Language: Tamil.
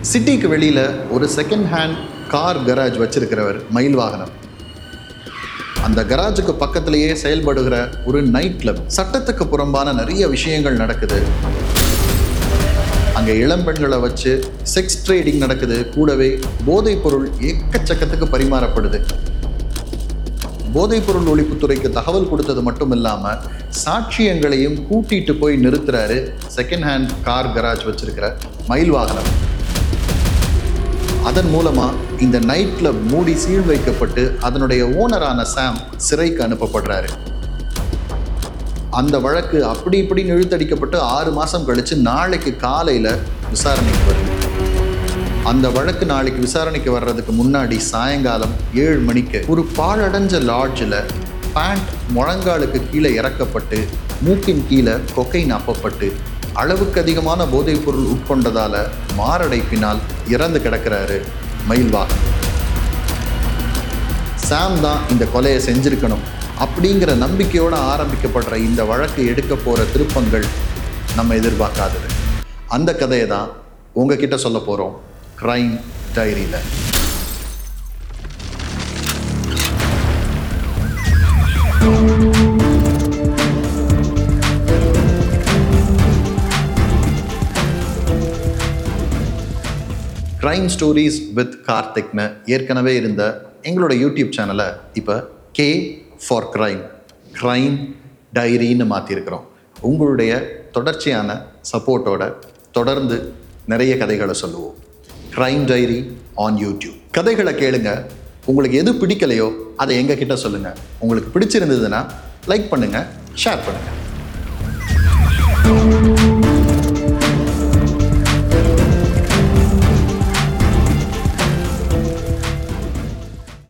சிட்டிக்கு வெளியில் ஒரு செகண்ட் ஹேண்ட் கார் கராஜ் வச்சிருக்கிறவர் மயில் வாகனம் அந்த கராஜுக்கு பக்கத்திலேயே செயல்படுகிற ஒரு நைட் கிளப் சட்டத்துக்கு புறம்பான நிறைய விஷயங்கள் நடக்குது அங்கே இளம் பெண்களை வச்சு செக்ஸ் ட்ரேடிங் நடக்குது கூடவே போதைப் பொருள் எக்கச்சக்கத்துக்கு பரிமாறப்படுது போதைப்பொருள் ஒழிப்புத்துறைக்கு தகவல் கொடுத்தது மட்டும் இல்லாமல் சாட்சியங்களையும் கூட்டிட்டு போய் நிறுத்துறாரு செகண்ட் ஹேண்ட் கார் கராஜ் வச்சிருக்கிற மயில் வாகனம் அதன் மூலமா இந்த நைட் கிளப் மூடி சீல் வைக்கப்பட்டு அதனுடைய ஓனரான சாம் சிறைக்கு அனுப்பப்படுறாரு அந்த வழக்கு அப்படி இப்படி இழுத்தடிக்கப்பட்டு ஆறு மாசம் கழிச்சு நாளைக்கு காலையில விசாரணைக்கு வருது அந்த வழக்கு நாளைக்கு விசாரணைக்கு வர்றதுக்கு முன்னாடி சாயங்காலம் ஏழு மணிக்கு ஒரு பாழடைஞ்ச லாட்ஜில் பேண்ட் முழங்காலுக்கு கீழே இறக்கப்பட்டு மூக்கின் கீழே கொக்கைன் அப்பப்பட்டு அளவுக்கு அதிகமான போதைப் பொருள் உட்கொண்டதால மாரடைப்பினால் இறந்து கிடக்கிறாரு மயில்வாகன் சாம் தான் இந்த கொலையை செஞ்சிருக்கணும் அப்படிங்கிற நம்பிக்கையோடு ஆரம்பிக்கப்படுற இந்த வழக்கு எடுக்க போகிற திருப்பங்கள் நம்ம எதிர்பார்க்காதது அந்த கதையை தான் உங்ககிட்ட சொல்ல போகிறோம் க்ரைம் டைரியில் க்ரைம் ஸ்டோரிஸ் வித் கார்த்திக்னு ஏற்கனவே இருந்த எங்களோட யூடியூப் சேனலை இப்போ கே ஃபார் க்ரைம் க்ரைம் டைரின்னு மாற்றிருக்கிறோம் உங்களுடைய தொடர்ச்சியான சப்போர்ட்டோட தொடர்ந்து நிறைய கதைகளை சொல்லுவோம் க்ரைம் டைரி ஆன் யூடியூப் கதைகளை கேளுங்க உங்களுக்கு எது பிடிக்கலையோ அதை எங்ககிட்ட சொல்லுங்கள் உங்களுக்கு பிடிச்சிருந்ததுன்னா லைக் பண்ணுங்கள் ஷேர் பண்ணுங்கள்